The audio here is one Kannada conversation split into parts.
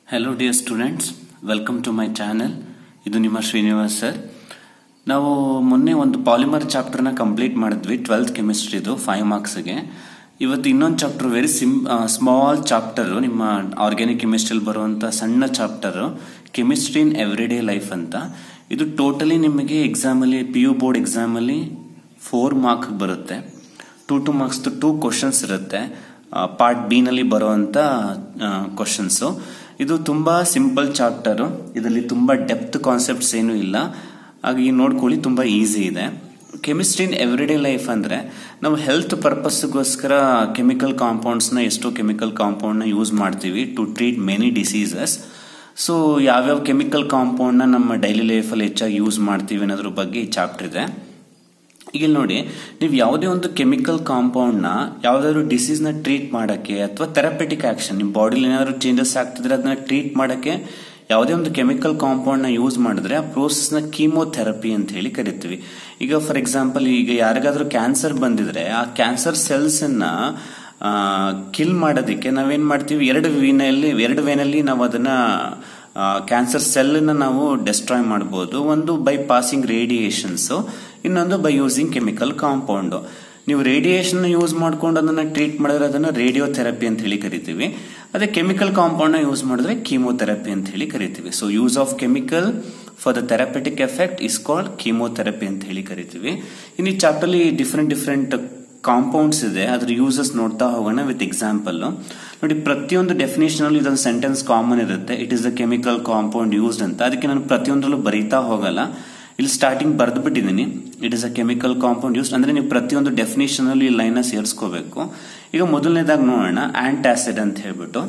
hello dear students welcome to my channel ಇದು ನಿಮ್ಮ ಶ್ರೀನಿವಾಸ್ ಸರ್ ನಾವು ಮೊನ್ನೆ ಒಂದು ಪಾಲಿಮರ್ ಚಾಪ್ಟರ್ನ ಕಂಪ್ಲೀಟ್ ಮಾಡಿದ್ವಿ ಟ್ವೆಲ್ತ್ ಕೆಮಿಸ್ಟ್ರಿದು ಫೈವ್ ಮಾರ್ಕ್ಸ್ಗೆ ಇವತ್ತು ಇನ್ನೊಂದು ಚಾಪ್ಟರ್ ವೆರಿ ಸಿಮ್ ಸ್ಮಾಲ್ ಚಾಪ್ಟರು ನಿಮ್ಮ ಆರ್ಗ್ಯಾನಿಕ್ ಕೆಮಿಸ್ಟ್ರಿಯಲ್ಲಿ ಬರುವಂಥ ಸಣ್ಣ chapter chemistry in everyday life ಅಂತ ಇದು ಟೋಟಲಿ ನಿಮಗೆ ಎಕ್ಸಾಮಲ್ಲಿ ಪಿ ಯು ಬೋರ್ಡ್ ಎಕ್ಸಾಮಲ್ಲಿ ಫೋರ್ ಮಾರ್ಕ್ ಬರುತ್ತೆ two two marks two questions ಇರುತ್ತೆ ಪಾರ್ಟ್ ಬಿ ನಲ್ಲಿ ಬರುವಂತ ಕ್ವಶನ್ಸು ಇದು ತುಂಬಾ ಸಿಂಪಲ್ ಚಾಪ್ಟರ್ ಇದರಲ್ಲಿ ತುಂಬಾ ಡೆಪ್ತ್ ಕಾನ್ಸೆಪ್ಟ್ಸ್ ಏನೂ ಇಲ್ಲ ಹಾಗೆ ನೋಡ್ಕೊಳ್ಳಿ ತುಂಬಾ ಈಸಿ ಇದೆ ಕೆಮಿಸ್ಟ್ರಿ ಇನ್ ಎವ್ರಿಡೇ ಲೈಫ್ ಅಂದ್ರೆ ನಾವು ಹೆಲ್ತ್ ಪರ್ಪಸ್ಗೋಸ್ಕರ ಕೆಮಿಕಲ್ ಕಾಂಪೌಂಡ್ಸ್ನ ಎಷ್ಟೋ ಕೆಮಿಕಲ್ ಕಾಂಪೌಂಡ್ನ ಯೂಸ್ ಮಾಡ್ತೀವಿ to treat many diseases so ಯಾವ್ಯಾವ ಕೆಮಿಕಲ್ ಕಾಂಪೌಂಡ್ನ ನಮ್ಮ ಡೈಲಿ ಲೈಫಲ್ಲಿ ಹೆಚ್ಚಾಗಿ ಯೂಸ್ ಮಾಡ್ತೀವಿ ಅನ್ನೋದ್ರ ಬಗ್ಗೆ ಈ ಚಾಪ್ಟರ್ ಇದೆ ಈಗ ಇಲ್ಲಿ ನೋಡಿ ನೀವು ಯಾವುದೇ ಒಂದು ಕೆಮಿಕಲ್ ಕಾಂಪೌಂಡ್ನ ಯಾವುದಾದ್ರು ಡಿಸೀಸ್ನ ಟ್ರೀಟ್ ಮಾಡೋಕ್ಕೆ ಅಥವಾ ಥೆರಪೆಟಿಕ್ ಆಕ್ಷನ್ ನಿಮ್ಮ ಬಾಡಿಲಿ ಏನಾದ್ರು ಚೇಂಜಸ್ ಆಗ್ತಿದ್ರೆ ಅದನ್ನ ಟ್ರೀಟ್ ಮಾಡೋಕ್ಕೆ ಯಾವುದೇ ಒಂದು ಕೆಮಿಕಲ್ ಕಾಂಪೌಂಡ್ನ ಯೂಸ್ ಮಾಡಿದ್ರೆ ಆ ಪ್ರೋಸೆಸ್ನ ಕೀಮೋಥೆರಪಿ ಅಂತ ಹೇಳಿ ಕರಿತೀವಿ ಈಗ ಫಾರ್ ಎಕ್ಸಾಂಪಲ್ ಈಗ ಯಾರಿಗಾದ್ರೂ ಕ್ಯಾನ್ಸರ್ ಬಂದಿದ್ರೆ ಆ ಕ್ಯಾನ್ಸರ್ ಸೆಲ್ಸನ್ನ ಕಿಲ್ ಮಾಡೋದಕ್ಕೆ ನಾವೇನ್ ಮಾಡ್ತೀವಿ ಎರಡು ವೇನಲ್ಲಿ ಎರಡು ವೇನಲ್ಲಿ ನಾವು ಅದನ್ನ ಕ್ಯಾನ್ಸರ್ ಸೆಲ್ನ ನಾವು ಡೆಸ್ಟ್ರಾಯ್ ಮಾಡ್ಬೋದು ಒಂದು ಬೈ ಪಾಸಿಂಗ್ ರೇಡಿಯೇಷನ್ಸ್ ಇನ್ನೊಂದು ಬೈ ಯೂಸಿಂಗ್ ಕೆಮಿಕಲ್ ಕಾಂಪೌಂಡ್ ನೀವು ರೇಡಿಯೇಷನ್ ಯೂಸ್ ಮಾಡ್ಕೊಂಡು ಅದನ್ನ ಟ್ರೀಟ್ ಮಾಡಿದ್ರೆ ಅದನ್ನ ರೇಡಿಯೋಥೆರಪಿ ಅಂತ ಹೇಳಿ ಕರಿತೀವಿ ಅದೇ ಕೆಮಿಕಲ್ ಕಾಂಪೌಂಡ್ ನ ಯೂಸ್ ಮಾಡಿದ್ರೆ ಕೀಮೋಥೆರಪಿ ಅಂತ ಹೇಳಿ ಕರಿತೀವಿ so use of chemical for the therapeutic effect is called chemotherapy ಅಂತ ಹೇಳಿ ಕರಿತೀವಿ ಇನ್ನು ಈ ಚಾಪ್ಟರ್ಲಿ ಡಿಫ್ರೆಂಟ್ ಡಿಫ್ರೆಂಟ್ ಕಾಂಪೌಂಡ್ಸ್ ಇದೆ ಅದ್ರ ಯೂಸಸ್ ನೋಡ್ತಾ ಹೋಗೋಣ ವಿತ್ ಎಕ್ಸಾಂಪಲ್ ನೋಡಿ ಪ್ರತಿಯೊಂದು ಡೆಫಿನೇಷನ್ ಅಲ್ಲಿ ಇದೊಂದು ಸೆಂಟೆನ್ಸ್ ಕಾಮನ್ ಇರುತ್ತೆ it is the chemical compound used ಅಂತ ಅದಕ್ಕೆ ನಾನು ಪ್ರತಿಯೊಂದರಲ್ಲೂ ಬರೀತಾ ಹೋಗಲ್ಲ ಇಲ್ಲಿ ಸ್ಟಾರ್ಟಿಂಗ್ ಬರೆದು ಬಿಟ್ಟಿದ್ದೀನಿ it is a chemical compound use ಅಂದ್ರೆ ನೀವು ಪ್ರತಿಯೊಂದು ಡೆಫಿನೇಷನ್ ಅಲ್ಲಿ ಈ ಲೈನ್ ಸೇರಿಸ್ಕೋಬೇಕು ಈಗ ಮೊದಲನೇದಾಗಿ ನೋಡೋಣ ಆಂಟಾಸಿಡ್ ಅಂತ ಹೇಳ್ಬಿಟ್ಟು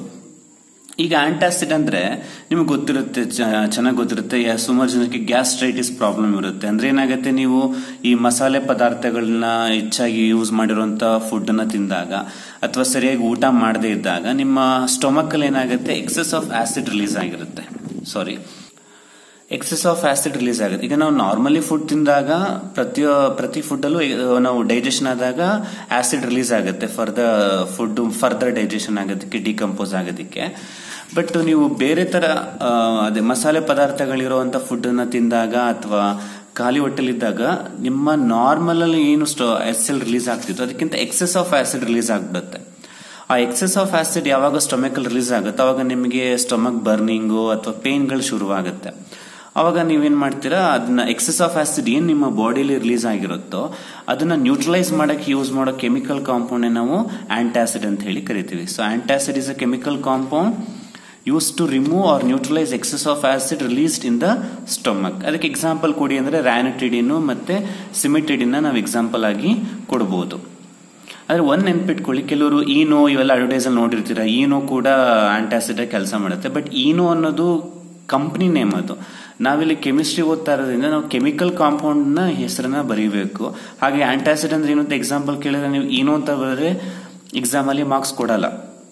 ಈಗ ಆಂಟಾಸಿಡ್ ಅಂದ್ರೆ ನಿಮ್ಗೆ ಗೊತ್ತಿರುತ್ತೆ ಚೆನ್ನಾಗಿ ಗೊತ್ತಿರುತ್ತೆ ಸುಮಾರು ಜನಕ್ಕೆ ಗ್ಯಾಸ್ಟ್ರೈಟಿಸ್ ಪ್ರಾಬ್ಲಮ್ ಇರುತ್ತೆ ಅಂದ್ರೆ ಏನಾಗುತ್ತೆ ನೀವು ಈ ಮಸಾಲೆ ಪದಾರ್ಥಗಳನ್ನ ಹೆಚ್ಚಾಗಿ ಯೂಸ್ ಮಾಡಿರುವಂತ ಫುಡ್ ಅನ್ನ ತಿಂದಾಗ ಅಥವಾ ಸರಿಯಾಗಿ ಊಟ ಮಾಡದೇ ಇದ್ದಾಗ ನಿಮ್ಮ ಸ್ಟೊಮಕ್ ಅಲ್ಲಿ ಏನಾಗುತ್ತೆ ಎಕ್ಸೆಸ್ ಆಫ್ ಆಸಿಡ್ ರಿಲೀಸ್ ಆಗಿರುತ್ತೆ sorry excess of acid release ಆಗುತ್ತೆ ಈಗ ನಾವು ನಾರ್ಮಲಿ ಫುಡ್ ತಿಂದಾಗ ಪ್ರತಿ ಪ್ರತಿ ಫುಡ್ ಅಲ್ಲೂ ನಾವು ಡೈಜೆಷನ್ ಆದಾಗ ಆಸಿಡ್ ರಿಲೀಸ್ ಆಗುತ್ತೆ for the food further digestion ಆಗೋದಕ್ಕೆ ಡಿಕಂಪೋಸ್ ಆಗೋದಕ್ಕೆ ಬಟ್ ನೀವು ಬೇರೆ ತರ ಅದೇ ಮಸಾಲೆ ಪದಾರ್ಥಗಳಿರುವಂತ ಫುಡ್ ಅನ್ನ ತಿಂದಾಗ ಅಥವಾ ಖಾಲಿ ಹೊಟ್ಟೆಲಿದ್ದಾಗ ನಿಮ್ಮ ನಾರ್ಮಲ್ ಅಲ್ಲಿ ಏನು ಸ್ಟೋ ಆಸಿಡ್ ರಿಲೀಸ್ ಆಗ್ತಿತ್ತು ಅದಕ್ಕಿಂತ ಎಕ್ಸೆಸ್ ಆಫ್ ಆಸಿಡ್ ರಿಲೀಸ್ ಆಗ್ಬಿಡುತ್ತೆ ಆ ಎಕ್ಸೆಸ್ ಆಫ್ ಆಸಿಡ್ ಯಾವಾಗ ಸ್ಟೊಮಕ್ ರಿಲೀಸ್ ಆಗುತ್ತೆ ಅವಾಗ ನಿಮಗೆ ಸ್ಟೊಮಕ್ ಬರ್ನಿಂಗು ಅಥವಾ ಪೇನ್ಗಳು ಶುರುವಾಗುತ್ತೆ ಅವಾಗ ನೀವೇನ್ ಮಾಡ್ತೀರಾ ಅದನ್ನ ಎಕ್ಸೆಸ್ ಆಫ್ ಆಸಿಡ್ ಏನ್ ನಿಮ್ಮ ಬಾಡಿಲಿ ರಿಲೀಸ್ ಆಗಿರುತ್ತೋ ಅದನ್ನ ನ್ಯೂಟ್ರಲೈಸ್ ಮಾಡಕ್ಕೆ ಯೂಸ್ ಮಾಡೋ ಕೆಮಿಕಲ್ ಕಾಂಪೌಂಡ್ ನಾವು ಆಂಟಾಸಿಡ್ ಅಂತ ಹೇಳಿ ಕರಿತೀವಿ so antacid is a chemical compound use to remove or neutralize excess of acid released in the stomach ಅದಕ್ಕೆ ಎಕ್ಸಾಂಪಲ್ ಕೊಡಿ ಅಂದ್ರೆ ರ್ಯಾನಿಟಿಡಿನ್ ಮತ್ತೆ ಸಿಮಿಟಿಡಿನ್ ನಾವು ಎಕ್ಸಾಂಪಲ್ ಆಗಿ ಕೊಡಬಹುದು ಆದ್ರೆ ಒಂದ್ ನೆನ್ಪಿಟ್ಕೊಳ್ಳಿ ಕೆಲವರು ಈನೋ ಇವೆಲ್ಲ ಅಡ್ವರ್ಟೈಸ್ ಅಲ್ಲಿ ನೋಡಿರ್ತೀರಾ ಈನೋ ಕೂಡ ಆಂಟಾಸಿಡ್ ಕೆಲಸ ಮಾಡುತ್ತೆ ಬಟ್ ಈನೋ ಅನ್ನೋದು ಕಂಪ್ನಿ ನೇಮ್ ಅದು ನಾವಿಲ್ಲಿ ಕೆಮಿಸ್ಟ್ರಿ ಓದ್ತಾ ಇರೋದ್ರಿಂದ ನಾವು ಕೆಮಿಕಲ್ ಕಾಂಪೌಂಡ್ ನ ಹೆಸರನ್ನ ಬರೀಬೇಕು ಹಾಗೆ ಆಂಟಾಸಿಡ್ ಅಂದ್ರೆ ಏನು ಅಂತ ಎಕ್ಸಾಂಪಲ್ ಕೇಳಿದ್ರೆ ನೀವು ಏನೋ ಅಂತ ಬರೆದ್ರೆ ಎಕ್ಸಾಮ್ ಅಲ್ಲಿ ಮಾರ್ಕ್ಸ್ ಕೊಡಲ್ಲ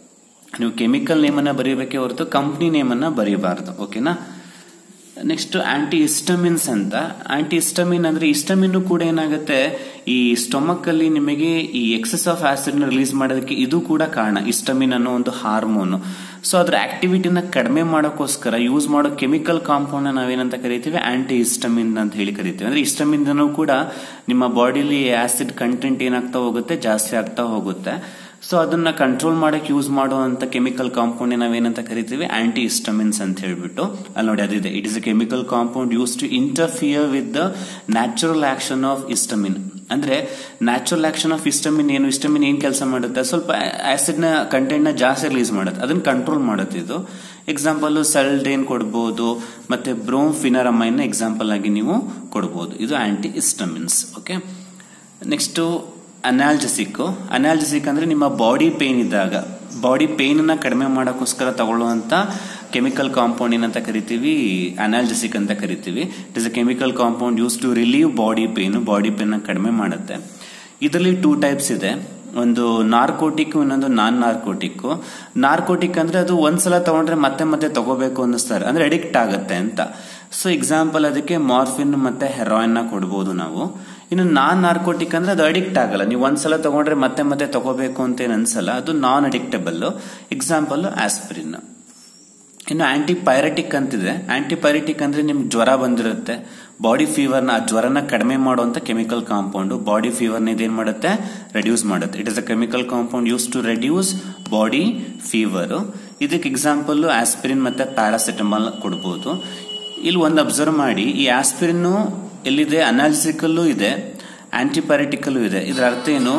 ನೀವು ಕೆಮಿಕಲ್ ನೇಮ್ ಅನ್ನ ಬರೀಬೇಕೇ ಹೊರತು ಕಂಪ್ನಿ ನೇಮ್ ಅನ್ನ ಬರೀಬಾರ್ದು ಓಕೆನಾ ನೆಕ್ಸ್ಟ್ ಆಂಟಿ ಇಸ್ಟಮಿನ್ಸ್ ಅಂತ ಆಂಟಿ ಇಸ್ಟಮಿನ್ ಅಂದ್ರೆ ಇಸ್ಟಮಿನ್ ಕೂಡ ಏನಾಗುತ್ತೆ ಈ ಸ್ಟೊಮಕ್ ಅಲ್ಲಿ ನಿಮಗೆ ಈ ಎಕ್ಸೆಸ್ ಆಫ್ ಆಸಿಡ್ ನ ರಿಲೀಸ್ ಮಾಡೋದಕ್ಕೆ ಇದು ಕೂಡ ಕಾರಣ ಇಸ್ಟಮಿನ್ ಅನ್ನೋ ಒಂದು ಹಾರ್ಮೋನ್ ಸೊ ಅದ್ರ ಆಕ್ಟಿವಿಟಿನ ಕಡಿಮೆ ಮಾಡೋಕ್ಕೋಸ್ಕರ ಯೂಸ್ ಮಾಡೋ ಕೆಮಿಕಲ್ ಕಾಂಪೌಂಡ್ ನಾವೇನಂತ ಕರಿತೀವಿ ಆಂಟಿ ಇಸ್ಟಮಿನ್ ಅಂತ ಹೇಳಿ ಕರಿತೀವಿ ಅಂದ್ರೆ ಇಸ್ಟಮಿನ್ ಕೂಡ ನಿಮ್ಮ ಬಾಡಿಲಿ ಆಸಿಡ್ ಕಂಟೆಂಟ್ ಏನಾಗ್ತಾ ಹೋಗುತ್ತೆ ಜಾಸ್ತಿ ಆಗ್ತಾ ಹೋಗುತ್ತೆ ಸೊ ಅದನ್ನ ಕಂಟ್ರೋಲ್ ಮಾಡಕ್ ಯೂಸ್ ಮಾಡುವಂತ ಕೆಮಿಕಲ್ ಕಾಂಪೌಂಡ್ ನಾವೇನಂತ ಕರಿತೀವಿ ಆಂಟಿ ಇಸ್ಟಮಿನ್ಸ್ ಅಂತ ಹೇಳ್ಬಿಟ್ಟು ಅಲ್ಲಿ ನೋಡಿ ಅದಿದೆ it is a chemical compound use to interfere with the natural action of histamine ಅಂದ್ರೆ ನ್ಯಾಚುರಲ್ ಆಕ್ಷನ್ ಆಫ್ ಇಸ್ಟಮಿನ್ ಏನು ಇಸ್ಟಮಿನ್ ಏನ್ ಕೆಲಸ ಮಾಡುತ್ತೆ ಸ್ವಲ್ಪ ಆಸಿಡ್ ನ ಕಂಟೆಂಟ್ ನ ಜಾಸ್ತಿ ರಿಲೀಸ್ ಮಾಡುತ್ತೆ ಅದನ್ನ ಕಂಟ್ರೋಲ್ ಮಾಡುತ್ತೆ ಇದು ಎಕ್ಸಾಂಪಲ್ ಸೆಲ್ಡೇನ್ ಕೊಡಬಹುದು ಮತ್ತೆ ಬ್ರೋಫಿನರಮೈನ್ ಎಕ್ಸಾಂಪಲ್ ಆಗಿ ನೀವು ಕೊಡಬಹುದು ಇದು anti histamines okay next analgesic analgesic ಅಂದ್ರೆ ನಿಮ್ಮ ಬಾಡಿ ಪೇನ್ ಇದ್ದಾಗ ಬಾಡಿ ಪೇನ್ ನ ಕಡಿಮೆ ಮಾಡೋಕ್ಕೋಸ್ಕರ ತಗೊಳ್ಳುವಂತ ಕೆಮಿಕಲ್ ಕಾಂಪೌಂಡ್ ಏನಂತ ಕರಿತೀವಿ ಅನಾಲ್ಜಸಿಕ್ ಅಂತ ಕರಿತೀವಿ it is a chemical compound use to relieve body pain body pain ನ ಕಡಿಮೆ ಮಾಡುತ್ತೆ ಇದರಲ್ಲಿ ಟೂ ಟೈಪ್ಸ್ ಇದೆ ಒಂದು ನಾರ್ಕೋಟಿಕ್ ಇನ್ನೊಂದು ನಾನ್ ನಾರ್ಕೋಟಿಕ್ ನಾರ್ಕೋಟಿಕ್ ಅಂದ್ರೆ ಅದು ಒಂದ್ಸಲ ತಗೊಂಡ್ರೆ ಮತ್ತೆ ಮತ್ತೆ ತಗೋಬೇಕು ಅನ್ನಿಸ್ತಾರೆ ಅಂದ್ರೆ ಅಡಿಕ್ಟ್ ಆಗುತ್ತೆ ಅಂತ ಸೊ ಎಕ್ಸಾಂಪಲ್ ಅದಕ್ಕೆ ಮಾರ್ಫಿನ್ ಮತ್ತೆ ಹೆರಾಯಿನ್ ನ ಕೊಡಬಹುದು ನಾವು ಇನ್ನು ನಾನ್ ನಾರ್ಕೋಟಿಕ್ ಅಂದ್ರೆ ಅದು ಅಡಿಕ್ಟ್ ಆಗಲ್ಲ ನೀವು ಒಂದ್ಸಲ ತಗೊಂಡ್ರೆ ಮತ್ತೆ ಮತ್ತೆ ತಗೋಬೇಕು ಅಂತ ಏನ್ ಅನ್ಸಲ್ಲ ಅದು ನಾನ್ ಅಡಿಕ್ಟಬಲ್ ಎಕ್ಸಾಂಪಲ್ ಆಸ್ಪಿರಿನ್ ಇನ್ನು ಆಂಟಿಪೈರೆಟಿಕ್ ಅಂತಿದೆ ಆಂಟಿಪೈರೆಟಿಕ್ ಅಂದ್ರೆ ನಿಮ್ಗೆ ಜ್ವರ ಬಂದಿರುತ್ತೆ ಬಾಡಿ ಫೀವರ್ನ ಆ ಜ್ವರನ ಕಡಿಮೆ ಮಾಡುವಂತ ಕೆಮಿಕಲ್ ಕಾಂಪೌಂಡ್ ಬಾಡಿ ಫೀವರ್ನ ಇದೇನ್ ಮಾಡುತ್ತೆ ರೆಡ್ಯೂಸ್ ಮಾಡುತ್ತೆ it is a chemical compound use to reduce body fever ಇದಕ್ಕೆ ಎಕ್ಸಾಂಪಲ್ ಆಸ್ಪಿರಿನ್ ಮತ್ತೆ ಪ್ಯಾರಾಸಿಟಮಾಲ್ ಕೊಡ್ಬೋದು ಇಲ್ಲಿ ಒಂದು ಅಬ್ಸರ್ವ್ ಮಾಡಿ ಈ ಆಸ್ಪಿರಿನ್ ಎಲ್ಲಿದೆ ಅನಾಲಿಸಿಕಲ್ಲೂ ಇದೆ ಆಂಟಿಪೈರೆಟಿಕಲ್ಲೂ ಇದೆ ಇದರ ಅರ್ಥ ಏನು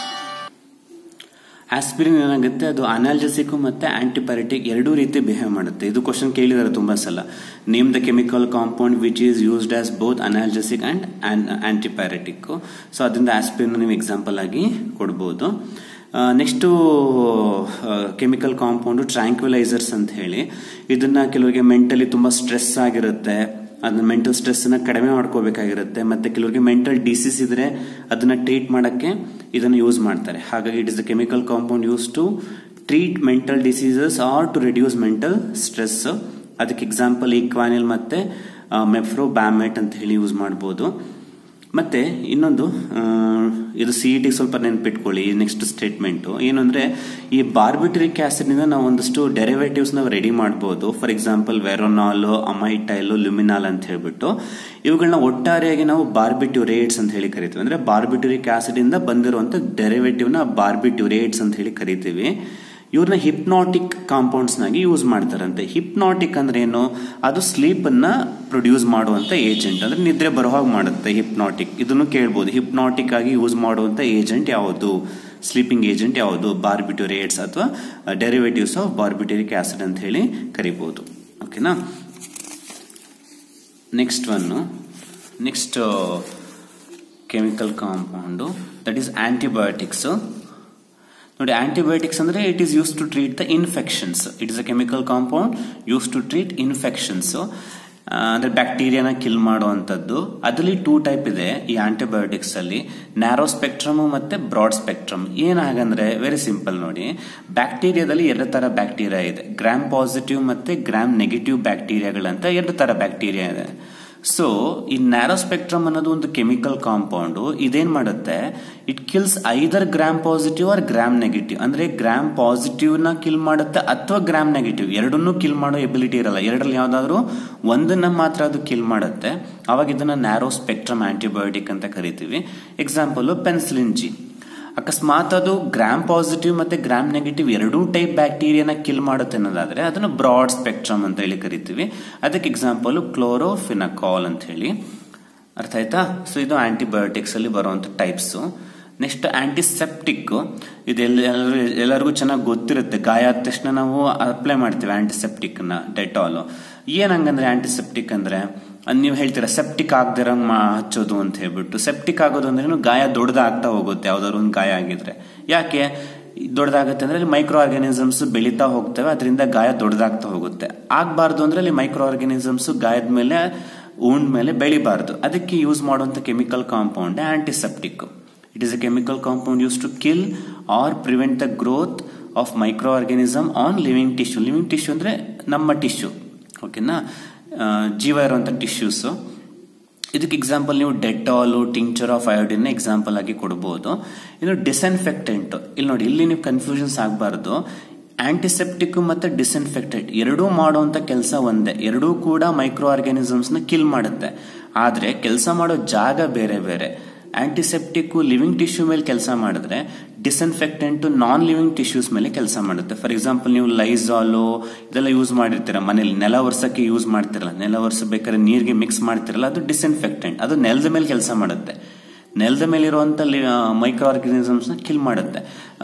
ಆಸ್ಪಿರಿನ್ ಏನಾಗುತ್ತೆ ಅದು ಅನಾಲ್ಜಸಿಕ್ ಮತ್ತೆ ಆಂಟಿಪೈರೆಟಿಕ್ ಎರಡೂ ರೀತಿ ಬಿಹೇವ್ ಮಾಡುತ್ತೆ ಇದು ಕ್ವಶನ್ ಕೇಳಿದಾರೆ ತುಂಬಾ ಸಲ name the chemical compound which is used as both analgesic and antipyretic so ಅದರಿಂದ ಆಸ್ಪಿರಿನ್ ನೀವು ಎಕ್ಸಾಂಪಲ್ ಆಗಿ ಕೊಡ್ಬೋದು ನೆಕ್ಸ್ಟು ಕೆಮಿಕಲ್ ಕಾಂಪೌಂಡು ಟ್ರ್ಯಾಂಕ್ವಿಲೈಸರ್ಸ್ ಅಂತ ಹೇಳಿ ಇದನ್ನ ಕೆಲವರಿಗೆ ಮೆಂಟಲಿ ತುಂಬಾ ಸ್ಟ್ರೆಸ್ ಆಗಿರುತ್ತೆ ಅದನ್ನ ಮೆಂಟಲ್ ಸ್ಟ್ರೆಸ್ನ ಕಡಿಮೆ ಮಾಡ್ಕೋಬೇಕಾಗಿರುತ್ತೆ ಮತ್ತೆ ಕೆಲವರಿಗೆ ಮೆಂಟಲ್ ಡಿಸೀಸ್ ಇದ್ರೆ ಅದನ್ನ ಟ್ರೀಟ್ ಮಾಡಕ್ಕೆ ಇದನ್ನು ಯೂಸ್ ಮಾಡ್ತಾರೆ ಹಾಗಾಗಿ it is the chemical compound use to treat mental diseases or to reduce mental stress ಅದಕ್ಕೆ ಎಕ್ಸಾಂಪಲ್ ಈಕ್ವಾನಿಲ್ ಮತ್ತೆ ಮೆಫ್ರೋ ಬ್ಯಾಮೆಟ್ ಅಂತ ಹೇಳಿ ಯೂಸ್ ಮಾಡ್ಬೋದು ಮತ್ತೆ ಇನ್ನೊಂದು ಇದು ಸಿ ಇ ಟಿ ಸ್ವಲ್ಪ ನೆನ್ಪಿಟ್ಕೊಳ್ಳಿ ನೆಕ್ಸ್ಟ್ ಸ್ಟೇಟ್ಮೆಂಟ್ ಏನಂದ್ರೆ ಈ ಬಾರ್ಬಿಟ್ರಿಕ್ ಆಸಿಡ್ ನಿಂದ ನಾವು ಒಂದಷ್ಟು ಡೆರಿವೇಟಿವ್ಸ್ ನಾವು ರೆಡಿ ಮಾಡಬಹುದು ಫಾರ್ ಎಕ್ಸಾಂಪಲ್ ವೆರೋನಾಲ್ ಅಮೈಟೈಲ್ ಲುಮಿನಾಲ್ ಅಂತ ಹೇಳ್ಬಿಟ್ಟು ಇವುಗಳನ್ನ ಒಟ್ಟಾರೆಯಾಗಿ ನಾವು ಬಾರ್ಬಿಟ್ಯೂರೇಟ್ಸ್ ಅಂತ ಹೇಳಿ ಕರಿತೀವಿ ಅಂದ್ರೆ ಬಾರ್ಬಿಟ್ಯೂರಿಕ್ ಆಸಿಡ್ ಇಂದ ಬಂದಿರುವಂತ ಡೆರಿವೇಟಿವ್ ನ ಬಾರ್ಬಿಟ್ಯೂರೇಟ್ಸ್ ಅಂತ ಹೇಳಿ ಕರಿತೀವಿ ಇವ್ರನ್ನ ಹಿಪ್ನಾಟಿಕ್ ಕಾಂಪೌಂಡ್ಸ್ ನಾಗಿ ಯೂಸ್ ಮಾಡ್ತಾರಂತೆ ಹಿಪ್ನಾಟಿಕ್ ಅಂದ್ರೆ ಏನು ಅದು ಸ್ಲೀಪ್ ಅನ್ನ ಪ್ರೊಡ್ಯೂಸ್ ಮಾಡುವಂತ ಏಜೆಂಟ್ ಅಂದ್ರೆ ನಿದ್ರೆ ಬರೋ ಹಾಗೆ ಮಾಡುತ್ತೆ ಹಿಪ್ನಾಟಿಕ್ ಇದನ್ನು ಕೇಳ್ಬೋದು ಹಿಪ್ನಾಟಿಕ್ ಆಗಿ ಯೂಸ್ ಮಾಡುವಂತ ಏಜೆಂಟ್ ಯಾವುದು ಸ್ಲೀಪಿಂಗ್ ಏಜೆಂಟ್ ಯಾವುದು ಬಾರ್ಬಿಟ್ಯೂರೇಟ್ಸ್ ಅಥವಾ ಡೆರಿವೇಟಿವ್ಸ್ ಆಫ್ ಬಾರ್ಬಿಟ್ಯೂರಿಕ್ ಆಸಿಡ್ ಅಂತ ಹೇಳಿ ಕರಿಬಹುದು ಓಕೆನಾ next one next chemical compound that is antibiotics ನೋಡಿ ಆಂಟಿಬಯೋಟಿಕ್ಸ್ ಅಂದ್ರೆ it is use to treat the infections it is a chemical compound use to treat infections ಅಂದ್ರೆ ಬ್ಯಾಕ್ಟೀರಿಯಾನ ಕಿಲ್ ಮಾಡುವಂತದ್ದು ಅದರಲ್ಲಿ ಟೂ ಟೈಪ್ ಇದೆ ಈ ಆಂಟಿಬಯೋಟಿಕ್ಸ್ ಅಲ್ಲಿ ನ್ಯಾರೋ ಸ್ಪೆಕ್ಟ್ರಮ್ ಮತ್ತೆ ಬ್ರಾಡ್ ಸ್ಪೆಕ್ಟ್ರಮ್ ಏನ್ ಹಾಗಂದ್ರೆ ವೆರಿ ಸಿಂಪಲ್ ನೋಡಿ ಬ್ಯಾಕ್ಟೀರಿಯಾದಲ್ಲಿ ಎರಡು ತರ ಬ್ಯಾಕ್ಟೀರಿಯಾ ಇದೆ ಗ್ರಾಮ್ ಪಾಸಿಟಿವ್ ಮತ್ತೆ ಗ್ರಾಮ್ ನೆಗೆಟಿವ್ ಬ್ಯಾಕ್ಟೀರಿಯಾಗಳಂತ ಎರಡು ತರ ಬ್ಯಾಕ್ಟೀರಿಯಾ ಇದೆ ಸೊ ಈ ನ್ಯಾರೋ ಸ್ಪೆಕ್ಟ್ರಮ್ ಅನ್ನೋದು ಒಂದು ಕೆಮಿಕಲ್ ಕಾಂಪೌಂಡ್ ಇದೇನ್ ಮಾಡುತ್ತೆ it kills either gram positive or gram negative ಅಂದ್ರೆ ಗ್ರಾಮ್ ಪಾಸಿಟಿವ್ ನ ಕಿಲ್ ಮಾಡುತ್ತೆ ಅಥವಾ ಗ್ರಾಮ್ ನೆಗೆಟಿವ್ ಎರಡನ್ನೂ ಕಿಲ್ ಮಾಡೋ ಎಬಿಲಿಟಿ ಇರಲ್ಲ ಎರಡರಲ್ಲಿ ಯಾವ್ದಾದ್ರು ಒಂದನ್ನ ಮಾತ್ರ ಅದು ಕಿಲ್ ಮಾಡುತ್ತೆ ಅವಾಗ ಇದನ್ನ ನ್ಯಾರೋ ಸ್ಪೆಕ್ಟ್ರಮ್ ಆಂಟಿಬಯೋಟಿಕ್ ಅಂತ ಕರಿತೀವಿ ಎಕ್ಸಾಂಪಲ್ ಪೆನ್ಸಿಲಿನ್ ಜಿ ಅಕಸ್ಮಾತ್ ಅದು ಗ್ರಾಮ್ ಪಾಸಿಟಿವ್ ಮತ್ತೆ ಗ್ರಾಮ್ ನೆಗೆಟಿವ್ ಎರಡೂ ಟೈಪ್ ಬ್ಯಾಕ್ಟೀರಿಯಾನ ಕಿಲ್ ಮಾಡುತ್ತೆ ಅನ್ನೋದಾದ್ರೆ ಅದನ್ನು ಬ್ರಾಡ್ ಸ್ಪೆಕ್ಟ್ರಮ್ ಅಂತ ಹೇಳಿ ಕರಿತೀವಿ ಅದಕ್ಕೆ ಎಕ್ಸಾಂಪಲ್ ಕ್ಲೋರೋಫಿನಕಾಲ್ ಅಂತ ಹೇಳಿ ಅರ್ಥ ಆಯ್ತಾ ಸೊ ಇದು ಆಂಟಿಬಯೋಟಿಕ್ಸ್ ಅಲ್ಲಿ ಬರುವಂತ ಟೈಪ್ಸ್ ನೆಕ್ಸ್ಟ್ ಆಂಟಿಸೆಪ್ಟಿಕ್ ಇದೆಲ್ಲ ಎಲ್ಲರಿಗೂ ಚೆನ್ನಾಗಿ ಗೊತ್ತಿರುತ್ತೆ ಗಾಯ ಆದ ತಕ್ಷಣ ನಾವು ಅಪ್ಲೈ ಮಾಡ್ತೀವಿ ಆಂಟಿಸೆಪ್ಟಿಕ್ ನ ಡೆಟಾಲ್ ಏನ್ ಹಂಗಂದ್ರೆ ಆಂಟಿಸೆಪ್ಟಿಕ್ ಅಂದ್ರೆ ನೀವು ಹೇಳ್ತೀರಾ ಸೆಪ್ಟಿಕ್ ಆಗದಿರಂಗ್ ಹಚ್ಚೋದು ಅಂತ ಹೇಳ್ಬಿಟ್ಟು ಸೆಪ್ಟಿಕ್ ಆಗೋದು ಅಂದ್ರೆ ಗಾಯ ದೊಡ್ಡದಾಗ್ತಾ ಹೋಗುತ್ತೆ ಯಾವ್ದಾದ್ರು ಒಂದು ಗಾಯ ಆಗಿದ್ರೆ ಯಾಕೆ ದೊಡ್ಡದಾಗುತ್ತೆ ಅಂದ್ರೆ ಅಲ್ಲಿ ಮೈಕ್ರೋ ಆರ್ಗಾನಿಸಮ್ಸ್ ಬೆಳೀತಾ ಹೋಗ್ತವೆ ಅದರಿಂದ ಗಾಯ ದೊಡ್ಡದಾಗ್ತಾ ಹೋಗುತ್ತೆ ಆಗ್ಬಾರ್ದು ಅಂದ್ರೆ ಅಲ್ಲಿ ಮೈಕ್ರೋ ಆರ್ಗಾನಿಸಮ್ಸ್ ಗಾಯದ ಮೇಲೆ ಊಂಡ್ ಮೇಲೆ ಬೆಳಿಬಾರ್ದು ಅದಕ್ಕೆ ಯೂಸ್ ಮಾಡುವಂತ chemical compound antiseptic it is a chemical compound use to kill or prevent the growth of micro organism on living tissue living tissue ಅಂದ್ರೆ ನಮ್ಮ ಟಿಶ್ಯೂ ಓಕೆನಾ ಜೀವ ಇರುವಂತ ಟಿಶ್ಯೂಸ್ ಇದಕ್ಕೆ ಎಕ್ಸಾಂಪಲ್ ನೀವು Dettol tincture of iodine example ಆಗಿ ಕೊಡಬಹುದು ಇನ್ನು ಡಿಸ್ಇನ್ಫೆಕ್ಟೆಂಟ್ ಇಲ್ಲಿ ನೋಡಿ ಇಲ್ಲಿ ನೀವು ಕನ್ಫ್ಯೂಷನ್ಸ್ ಆಗಬಾರ್ದು ಆಂಟಿಸೆಪ್ಟಿಕ್ ಮತ್ತೆ ಡಿಸ್ಇನ್ಫೆಕ್ಟೆಂಟ್ ಎರಡೂ ಮಾಡುವಂತ ಕೆಲಸ ಒಂದೇ ಎರಡೂ ಕೂಡ ಮೈಕ್ರೋ ಆರ್ಗಾನಿಸಮ್ಸ್ ನ ಕಿಲ್ ಮಾಡುತ್ತೆ ಆದ್ರೆ ಕೆಲಸ ಮಾಡೋ ಜಾಗ ಬೇರೆ ಬೇರೆ ಆಂಟಿಸೆಪ್ಟಿಕ್ ಲಿವಿಂಗ್ ಟಿಶ್ಯೂ ಮೇಲೆ ಕೆಲಸ ಮಾಡಿದ್ರೆ ಡಿಸ್ಇನ್ಫೆಕ್ಟೆಂಟ್ ನಾನ್ ಲಿವಿಂಗ್ ಟಿಶ್ಯೂಸ್ ಮೇಲೆ ಕೆಲಸ ಮಾಡುತ್ತೆ ಫಾರ್ ಎಕ್ಸಾಂಪಲ್ ನೀವು ಲೈಸಾಲು ಇದೆಲ್ಲ ಯೂಸ್ ಮಾಡಿರ್ತೀರ ಮನೇಲಿ ನೆಲ ಒರ್ಸಕ್ಕೆ ಯೂಸ್ ಮಾಡ್ತಿರಲ್ಲ ನೆಲ ಒರ್ಸಬೇಕಾದ್ರೆ ನೀರಿಗೆ ಮಿಕ್ಸ್ ಮಾಡ್ತಿರಲ್ಲ ಅದು ಡಿಸ್ಇನ್ಫೆಕ್ಟೆಂಟ್ ಅದು ನೆಲದ ಮೇಲೆ ಕೆಲಸ ಮಾಡುತ್ತೆ ನೆಲದ ಮೇಲಿರುವಂತ ಮೈಕ್ರೋ ಆರ್ಗನಿಸಮ್ಸ್ ನ ಕಿಲ್ ಮಾಡುತ್ತೆ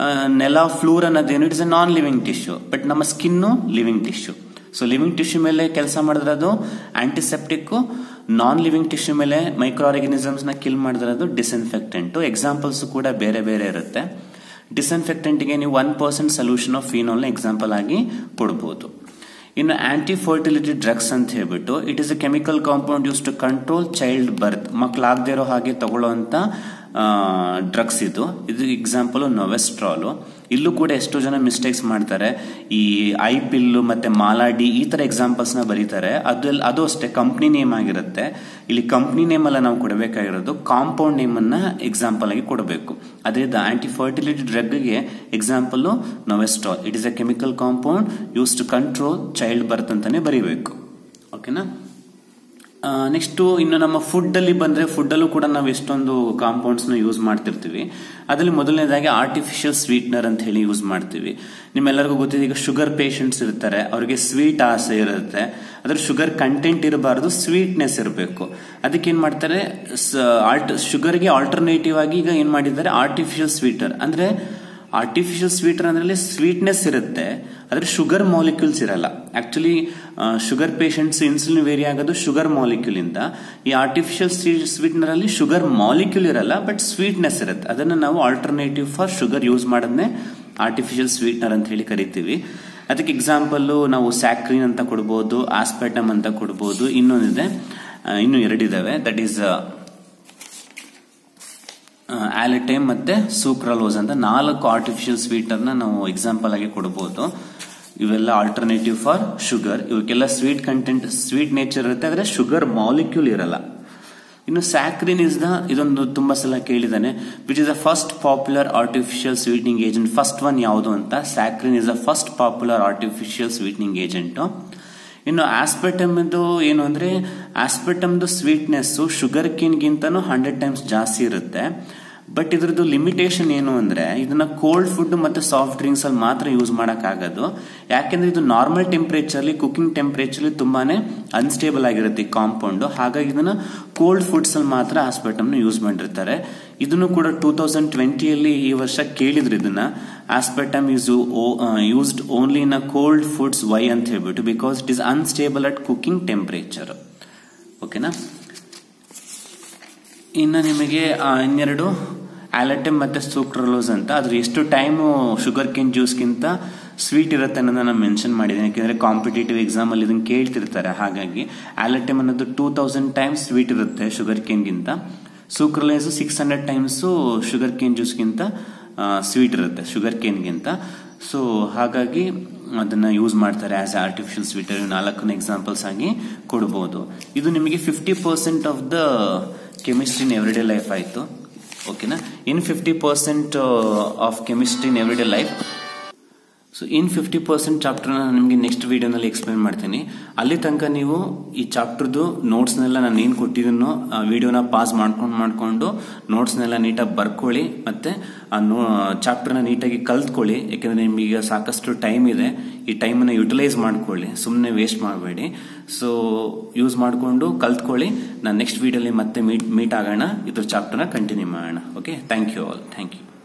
ನೆಲ ಫ್ಲೂರ್ ಅನ್ನೋದೇನು it's a non living tissue but ನಮ್ಮ skin living tissue so living tissue ಮೇಲೆ ಕೆಲಸ ಮಾಡಿದ್ರೆ ಅದು ಆಂಟಿಸೆಪ್ಟಿಕ್ ನಾನ್ ಲಿವಿಂಗ್ ಟಿಶ್ಯೂ ಮೇಲೆ ಮೈಕ್ರೋ ಆರ್ಗನಿಸಮ್ಸ್ ನ ಕಿಲ್ ಮಾಡಿದ್ರೆ ಅದು ಡಿಸ್ಇನ್ಫೆಕ್ಟೆಂಟ್ ಎಕ್ಸಾಂಪಲ್ಸ್ ಕೂಡ ಬೇರೆ ಬೇರೆ ಇರುತ್ತೆ ಡಿಸ್ಇನ್ಫೆಕ್ಟೆಂಟ್ಗೆ ನೀವು one percent solution of phenol example ಆಗಿ ಕೊಡಬಹುದು ಇನ್ನು ಆಂಟಿ ಫರ್ಟಿಲಿಟಿ ಡ್ರಗ್ಸ್ ಅಂತ ಹೇಳ್ಬಿಟ್ಟು it is a chemical compound use to control child birth ಮಕ್ಕಳಾಗದೇ ಇರೋ ಹಾಗೆ ತಗೊಳ್ಳುವಂತ ಡ್ರಗ್ಸ್ ಇದು ಇದು ಎಕ್ಸಾಂಪಲ್ ನೊವೆಸ್ಟ್ರಾಲು ಇಲ್ಲೂ ಕೂಡ ಎಷ್ಟೋ ಜನ ಮಿಸ್ಟೇಕ್ಸ್ ಮಾಡ್ತಾರೆ ಈ ಐ ಪಿಲ್ಲು ಮತ್ತೆ ಮಾಲಾಡಿ ಈ ತರ ಎಕ್ಸಾಂಪಲ್ಸ್ ನ ಬರೀತಾರೆ ಅದು ಅದು ಅಷ್ಟೇ ಕಂಪ್ನಿ ನೇಮ್ ಆಗಿರುತ್ತೆ ಇಲ್ಲಿ ಕಂಪ್ನಿ ನೇಮ್ ಅಲ್ಲ ನಾವು ಕೊಡಬೇಕಾಗಿರೋದು ಕಾಂಪೌಂಡ್ ನೇಮ್ ಅನ್ನ ಎಕ್ಸಾಂಪಲ್ ಆಗಿ ಕೊಡಬೇಕು ಅದೇ ದ ಆಂಟಿ ಫರ್ಟಿಲಿಟಿ ಡ್ರಗ್ಗೆ example novestrol it is a chemical compound use to control child birth ಅಂತಾನೆ ಬರೀಬೇಕು ಓಕೆನಾ ನೆಕ್ಸ್ಟ್ ಇನ್ನು ನಮ್ಮ ಫುಡ್ ಅಲ್ಲಿ ಬಂದ್ರೆ ಫುಡ್ ಅಲ್ಲೂ ಕೂಡ ನಾವು ಎಷ್ಟೊಂದು ಕಾಂಪೌಂಡ್ಸ್ ನ ಯೂಸ್ ಮಾಡ್ತಿರ್ತೀವಿ ಅದರಲ್ಲಿ ಮೊದಲನೇದಾಗಿ ಆರ್ಟಿಫಿಷಿಯಲ್ ಸ್ವೀಟ್ನರ್ ಅಂತ ಹೇಳಿ ಯೂಸ್ ಮಾಡ್ತೀವಿ ನಿಮ್ಮೆಲ್ಲರಿಗೂ ಗೊತ್ತಿದೆ ಈಗ ಶುಗರ್ ಪೇಷಂಟ್ಸ್ ಇರ್ತಾರೆ ಅವರಿಗೆ ಸ್ವೀಟ್ ಆಸೆ ಇರುತ್ತೆ ಅದ್ರ ಶುಗರ್ ಕಂಟೆಂಟ್ ಇರಬಾರದು ಸ್ವೀಟ್ನೆಸ್ ಇರಬೇಕು ಅದಕ್ಕೆ ಏನ್ ಮಾಡ್ತಾರೆ ಶುಗರ್ಗೆ ಆಲ್ಟರ್ನೇಟಿವ್ ಆಗಿ ಈಗ ಏನ್ ಮಾಡಿದ್ದಾರೆ ಆರ್ಟಿಫಿಷಿಯಲ್ ಸ್ವೀಟರ್ ಅಂದ್ರೆ ಆರ್ಟಿಫಿಷಿಯಲ್ ಸ್ವೀಟರ್ ಅಂದ್ರೆ ಸ್ವೀಟ್ನೆಸ್ ಇರುತ್ತೆ ಆದ್ರೆ ಶುಗರ್ ಮಾಲಿಕ್ಯೂಲ್ಸ್ ಇರಲ್ಲ actually sugar patients insulin vary ಆಗೋದು ಶುಗರ್ ಮಾಲಿಕ್ಯೂಲ್ ಇಂದ ಈ ಆರ್ಟಿಫಿಷಿಯಲ್ ಸ್ವೀಟ್ನರ್ ಅಲ್ಲಿ ಶುಗರ್ ಮಾಲಿಕ್ಯೂಲ್ ಇರಲ್ಲ ಬಟ್ ಸ್ವೀಟ್ನೆಸ್ ಇರುತ್ತೆ ಅದನ್ನ ನಾವು ಆಲ್ಟರ್ನೇಟಿವ್ ಫಾರ್ ಶುಗರ್ ಯೂಸ್ ಮಾಡೋದನ್ನೇ ಆರ್ಟಿಫಿಷಿಯಲ್ ಸ್ವೀಟ್ನರ್ ಅಂತ ಹೇಳಿ ಕರಿತೀವಿ ಅದಕ್ಕೆ ಎಕ್ಸಾಂಪಲ್ ನಾವು ಸ್ಯಾಕ್ರಿನ್ ಅಂತ ಕೊಡ್ಬೋದು ಆಸ್ಪೆಟಮ್ ಅಂತ ಕೊಡ್ಬೋದು ಇನ್ನೊಂದಿದೆ ಇನ್ನು ಎರಡಿದಾವೆ ದಟ್ ಈಸ್ ಆಲಿಟೈಮ್ ಮತ್ತೆ ಸೂಕ್ರಲೋಸ್ ಅಂತ ನಾಲ್ಕು ಆರ್ಟಿಫಿಷಿಯಲ್ ಸ್ವೀಟರ್ನ ನಾವು ಎಕ್ಸಾಂಪಲ್ ಆಗಿ ಕೊಡಬಹುದು ಇವೆಲ್ಲ ಆಲ್ಟರ್ನೇಟಿವ್ ಫಾರ್ ಶುಗರ್ ಇವಕ್ಕೆಲ್ಲ ಸ್ವೀಟ್ ಕಂಟೆಂಟ್ ಸ್ವೀಟ್ ನೇಚರ್ ಇರುತ್ತೆ ಆದ್ರೆ ಶುಗರ್ ಮಾಲಿಕ್ಯೂಲ್ ಇರಲ್ಲ ಇನ್ನು ಸ್ಯಾಕ್ರಿನ್ ಇಸ್ ದ ಇದೊಂದು ತುಂಬಾ ಸಲ ಕೇಳಿದಾನೆ which is the first popular artificial sweetening agent first one ಯಾವುದು ಅಂತ saccharin is the first popular artificial sweetening agent ಇನ್ನು ಆಸ್ಪೆಟಮ್ದು ಏನು ಅಂದ್ರೆ ಆಸ್ಪೆಟಮ್ದು ಸ್ವೀಟ್ನೆಸ್ ಶುಗರ್ ಗಿಂತನೂ ಹಂಡ್ರೆಡ್ ಟೈಮ್ಸ್ ಜಾಸ್ತಿ ಇರುತ್ತೆ ಬಟ್ ಇದ್ರದ್ದು ಲಿಮಿಟೇಷನ್ ಏನು ಅಂದ್ರೆ ಇದನ್ನ ಕೋಲ್ಡ್ ಫುಡ್ ಮತ್ತೆ ಸಾಫ್ಟ್ ಡ್ರಿಂಕ್ಸ್ ಅಲ್ಲಿ ಮಾತ್ರ ಯೂಸ್ ಮಾಡಕ್ ಆಗೋದು ಯಾಕೆಂದ್ರೆ ಇದು ನಾರ್ಮಲ್ ಟೆಂಪರೇಚರ್ ಅಲ್ಲಿ ಕುಕಿಂಗ್ ಟೆಂಪರೇಚರ್ ತುಂಬಾನೇ ಅನ್ಸ್ಟೇಬಲ್ ಆಗಿರುತ್ತೆ ಈ ಕಾಂಪೌಂಡ್ ಹಾಗಾಗಿ ಇದನ್ನ ಕೋಲ್ಡ್ ಫುಡ್ಸ್ ಅಲ್ಲಿ ಮಾತ್ರ ಆಸ್ಪೆಟಮ್ ಯೂಸ್ ಮಾಡಿರ್ತಾರೆ ಇದನ್ನು ಕೂಡ ಟೂ ತೌಸಂಡ್ ಟ್ವೆಂಟಿಯಲ್ಲಿ ಈ ವರ್ಷ ಕೇಳಿದ್ರು ಇದನ್ನ aspartame use used only in a cold foods why ಅಂತ ಹೇಳ್ಬಿಟ್ಟು because it is unstable at cooking temperature ಓಕೆನಾ ಇನ್ನು ನಿಮಗೆ ಇನ್ನೆರಡು ಆಲಟಮ್ ಮತ್ತೆ ಸೂಕ್ರಲೋಸ್ ಅಂತ ಅದ್ರ ಎಷ್ಟು ಟೈಮು ಶುಗರ್ ಕೇನ್ ಜ್ಯೂಸ್ಗಿಂತ ಸ್ವೀಟ್ ಇರುತ್ತೆ ಅನ್ನೋದನ್ನ ನಾನು ಮೆನ್ಷನ್ ಮಾಡಿದ್ದೀನಿ ಯಾಕೆಂದ್ರೆ ಕಾಂಪಿಟೇಟಿವ್ ಎಕ್ಸಾಮ್ ಅಲ್ಲಿ ಇದನ್ನ ಕೇಳ್ತಿರ್ತಾರೆ ಹಾಗಾಗಿ ಆಲಟಮ್ ಅನ್ನೋದು ಟೂ ತೌಸಂಡ್ ಟೈಮ್ಸ್ ಸ್ವೀಟ್ ಇರುತ್ತೆ ಶುಗರ್ ಕೇನ್ಗಿಂತ sucralose six hundred times sugar cane ಜ್ಯೂಸ್ಗಿಂತ ಸ್ವೀಟ್ ಇರುತ್ತೆ ಶುಗರ್ ಕೇನ್ಗಿಂತ ಸೊ ಹಾಗಾಗಿ ಅದನ್ನ ಯೂಸ್ ಮಾಡ್ತಾರೆ ಆಸ್ ಆರ್ಟಿಫಿಷಿಯಲ್ ಸ್ವೀಟರ್ ನಾಲ್ಕನೇ ಎಕ್ಸಾಂಪಲ್ಸ್ ಆಗಿ ಕೊಡಬಹುದು ಇದು ನಿಮಗೆ fifty percent of the chemistry in everyday life ಆಯಿತು ಓಕೆನಾ in fifty percent of chemistry in everyday life so in fifty percent ಚಾಪ್ಟರ್ನ ನಿಮಗೆ ನೆಕ್ಸ್ಟ್ ವಿಡಿಯೋನಲ್ಲಿ ಎಕ್ಸ್ಪ್ಲೇನ್ ಮಾಡ್ತೀನಿ ಅಲ್ಲಿ ತನಕ ನೀವು ಈ ಚಾಪ್ಟರ್ದು ನೋಟ್ಸ್ನೆಲ್ಲ ನಾನು ಏನು ಕೊಟ್ಟಿದ್ದೀನೋ ಆ ವಿಡಿಯೋನ ಪಾಸ್ ಮಾಡ್ಕೊಂಡು ಮಾಡ್ಕೊಂಡು ನೋಟ್ಸ್ನೆಲ್ಲ ನೀಟಾಗಿ ಬರ್ಕೊಳ್ಳಿ ಮತ್ತೆ ಆ ನೋ ಚಾಪ್ಟರ್ನ ನೀಟಾಗಿ ಕಲ್ತ್ಕೊಳ್ಳಿ ಯಾಕೆಂದ್ರೆ ನಿಮಗೀಗ ಸಾಕಷ್ಟು ಟೈಮ್ ಇದೆ ಈ ಟೈಮನ್ನು ಯುಟಿಲೈಸ್ ಮಾಡ್ಕೊಳ್ಳಿ ಸುಮ್ಮನೆ ವೇಸ್ಟ್ ಮಾಡಬೇಡಿ ಸೊ ಯೂಸ್ ಮಾಡಿಕೊಂಡು ಕಲ್ತ್ಕೊಳ್ಳಿ ನಾನು ನೆಕ್ಸ್ಟ್ ವಿಡಿಯೋಲಿ ಮತ್ತೆ ಮೀಟ್ ಮೀಟ್ ಆಗೋಣ ಇದ್ರ ಚಾಪ್ಟರ್ನ ಕಂಟಿನ್ಯೂ ಮಾಡೋಣ okay thank you all thank you